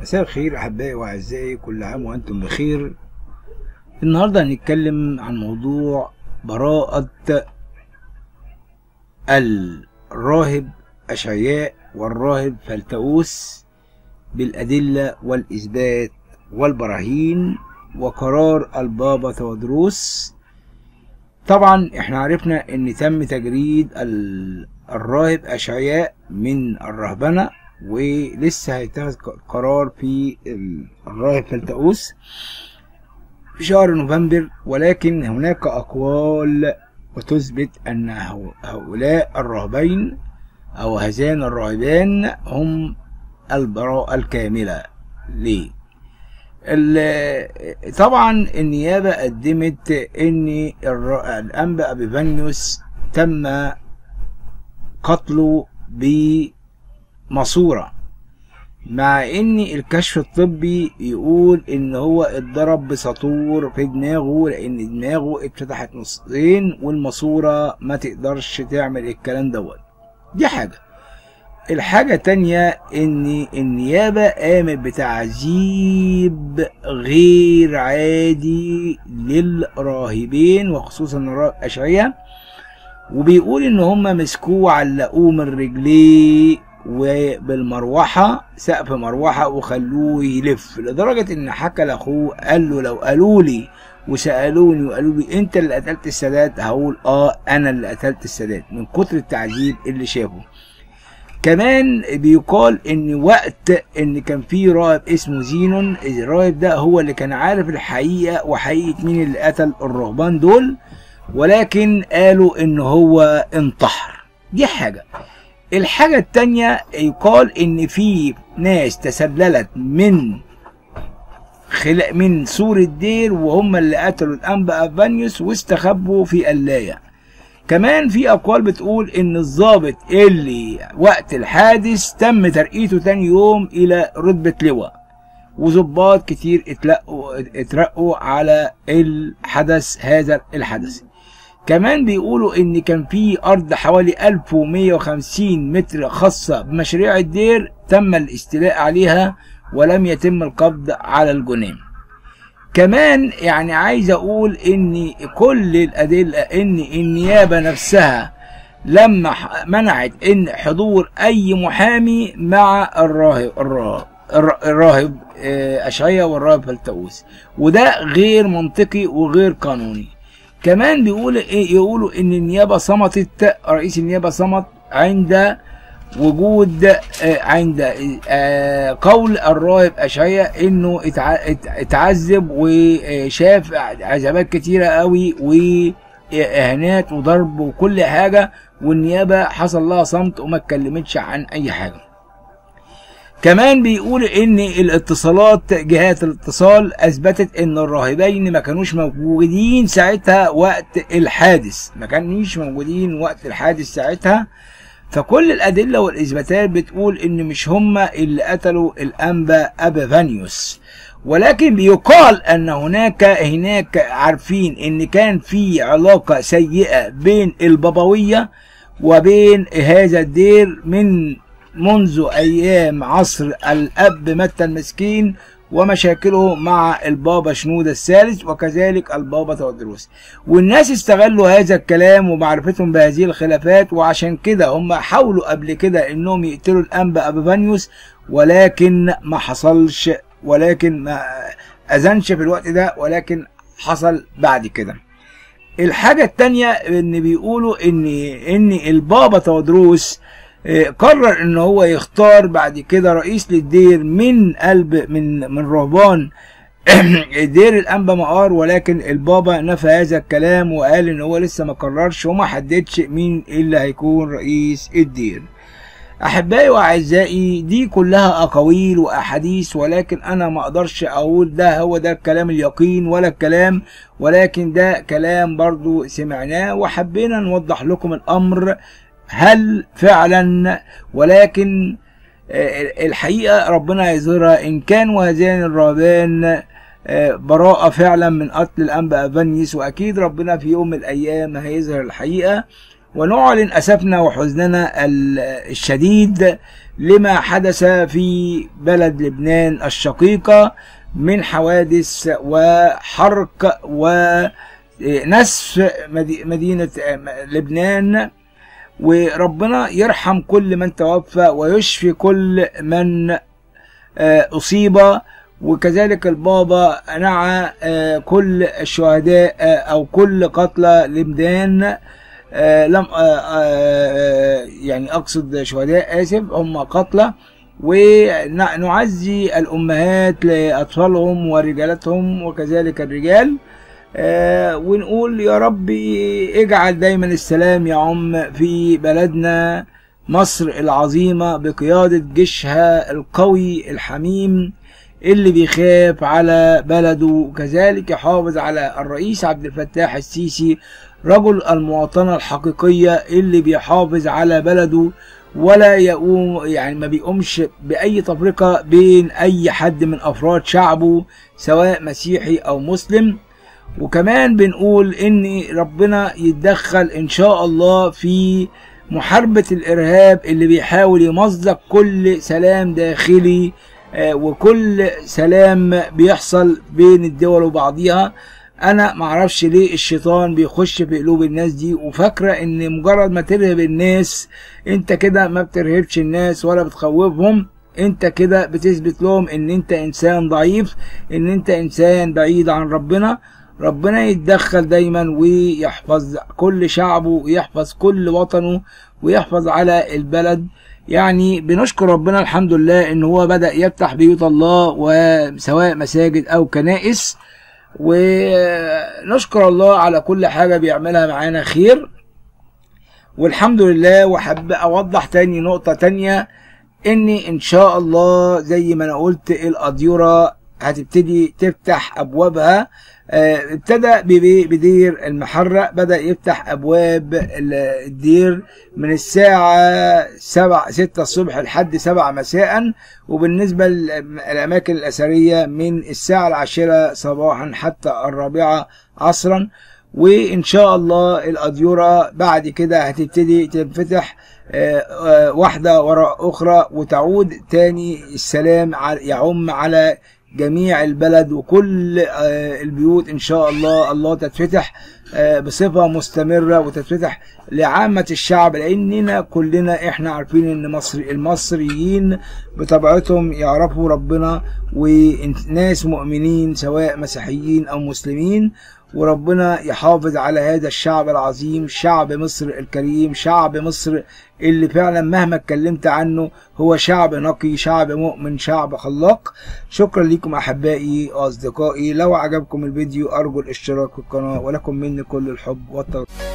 مساء الخير أحبائي وأعزائي كل عام وأنتم بخير النهاردة هنتكلم عن موضوع براءة الراهب أشعياء والراهب فلتؤوس بالأدلة والإثبات والبراهين وقرار البابا تودروس طبعا احنا عرفنا ان تم تجريد الراهب أشعياء من الرهبنة ولسه هيتخذ قرار في الراهب فلتؤوس في شهر نوفمبر ولكن هناك أقوال وتثبت أن هؤلاء الراهبين أو هذان الراهبان هم البراءة الكاملة ليه؟ طبعا النيابة قدمت ان الأنبا أبيفانيوس تم قتله بماسورة مع ان الكشف الطبي يقول ان هو اتضرب بساطور في دماغه لان دماغه اتفتحت نصين والماسورة ما تقدرش تعمل الكلام دوت دي حاجة الحاجة تانية ان النيابة قامت بتعذيب غير عادي للراهبين وخصوصا الراهب أشعية وبيقول ان هم مسكوه وعلقوه من رجليه وبالمروحة سقف مروحة وخلوه يلف لدرجة ان حكى لاخوه قال له لو قالوا لي وسألوني وقالوا لي انت اللي قتلت السادات هقول اه انا اللي قتلت السادات من كتر التعذيب اللي شافه كمان بيقال ان وقت ان كان في راهب اسمه زينون الراهب ده هو اللي كان عارف الحقيقة وحقيقة مين اللي قتل الرهبان دول ولكن قالوا ان هو انتحر دي حاجة الحاجة التانية يقال ان في ناس تسللت من خلق من سور الدير وهم اللي قتلوا الانبا افانيوس واستخبوا في قلاية كمان في اقوال بتقول ان الضابط اللي وقت الحادث تم ترقيته تاني يوم الى رتبة لواء وظباط كتير اتلقوا اترقوا على الحدث هذا الحدث كمان بيقولوا ان كان في ارض حوالي 1150 متر خاصة بمشاريع الدير تم الاستيلاء عليها ولم يتم القبض على الجنين كمان يعني عايز اقول ان كل الادله ان النيابه نفسها لما منعت ان حضور اي محامي مع الراهب الراهب الراهب اشعياء والراهب فلتؤوس وده غير منطقي وغير قانوني كمان بيقول ايه يقولوا ان النيابه صمتت رئيس النيابه صمت عند وجود عند قول الراهب أشعياء انه اتعذب وشاف عذابات كتيرة قوي واهانات وضرب وكل حاجة والنيابة حصل لها صمت وما اتكلمتش عن اي حاجة كمان بيقول ان الاتصالات جهات الاتصال اثبتت ان الراهبين ما كانوش موجودين ساعتها وقت الحادث ما كانوش موجودين وقت الحادث ساعتها فكل الأدلة والإثباتات بتقول إن مش هما اللي قتلوا الأنبا أبافانيوس ولكن بيقال أن هناك هناك عارفين إن كان في علاقة سيئة بين البابوية وبين هذا الدير من منذ أيام عصر الأب متى المسكين ومشاكله مع البابا شنودة الثالث وكذلك البابا تودروس والناس استغلوا هذا الكلام ومعرفتهم بهذه الخلافات وعشان كده هم حاولوا قبل كده انهم يقتلوا الانبا ابيفانيوس ولكن ما حصلش ولكن ما اذنش في الوقت ده ولكن حصل بعد كده الحاجة التانية ان بيقولوا ان ان البابا تودروس قرر ان هو يختار بعد كده رئيس للدير من قلب من من رهبان دير الانبا مقار ولكن البابا نفى هذا الكلام وقال ان هو لسه ما قررش وما حددش مين اللي هيكون رئيس الدير احبائي واعزائي دي كلها اقاويل واحاديث ولكن انا ما اقدرش اقول ده هو ده الكلام اليقين ولا الكلام ولكن ده كلام برضو سمعناه وحبينا نوضح لكم الامر هل فعلا ولكن الحقيقة ربنا يظهرها إن كان وهذان الرهبان براءة فعلا من قتل الأنبا أفانيس وأكيد ربنا في يوم من الأيام هيظهر الحقيقة ونعلن أسفنا وحزننا الشديد لما حدث في بلد لبنان الشقيقة من حوادث وحرق ونسف مدينة لبنان وربنا يرحم كل من توفى ويشفي كل من أصيب وكذلك البابا نعى كل الشهداء أو كل قتلى لبنان لم يعني أقصد شهداء آسف هم قتلى ونعزي الأمهات لأطفالهم ورجالتهم وكذلك الرجال ونقول يا رب اجعل دايما السلام يعم في بلدنا مصر العظيمة بقيادة جيشها القوي الحميم اللي بيخاف على بلده وكذلك يحافظ على الرئيس عبد الفتاح السيسي رجل المواطنة الحقيقية اللي بيحافظ على بلده ولا يقوم يعني ما بيقومش بأي تفرقة بين أي حد من أفراد شعبه سواء مسيحي أو مسلم وكمان بنقول إن ربنا يتدخل إن شاء الله في محاربة الإرهاب اللي بيحاول يمزق كل سلام داخلي وكل سلام بيحصل بين الدول وبعضيها انا معرفش ليه الشيطان بيخش في قلوب الناس دي وفاكره ان مجرد ما ترهب الناس انت كده ما بترهبش الناس ولا بتخوفهم انت كده بتثبت لهم ان انت انسان ضعيف ان انت انسان بعيد عن ربنا ربنا يتدخل دايما ويحفظ كل شعبه ويحفظ كل وطنه ويحفظ على البلد يعني بنشكر ربنا الحمد لله ان هو بدأ يفتح بيوت الله وسواء مساجد او كنائس ونشكر الله على كل حاجة بيعملها معانا خير والحمد لله وحب اوضح تاني نقطة تانية اني ان شاء الله زي ما انا قلت الاديرة هتبتدي تفتح ابوابها ابتدى بدير المحرق بدأ يفتح أبواب الدير من الساعة سبع ستة الصبح لحد سبعة مساء وبالنسبة للأماكن الأثرية من الساعة العاشرة صباحا حتى الرابعة عصرا وإن شاء الله الأديرة بعد كده هتبتدي تنفتح واحدة وراء أخرى وتعود تاني السلام يعم على جميع البلد وكل البيوت ان شاء الله الله تتفتح بصفه مستمره وتتفتح لعامه الشعب لاننا كلنا احنا عارفين ان مصر المصريين بطبيعتهم يعرفوا ربنا وناس مؤمنين سواء مسيحيين او مسلمين وربنا يحافظ على هذا الشعب العظيم شعب مصر الكريم شعب مصر اللي فعلا مهما اتكلمت عنه هو شعب نقي شعب مؤمن شعب خلاق شكرا لكم احبائي واصدقائي لو عجبكم الفيديو ارجو الاشتراك في القناه ولكم مني كل الحب والتقدير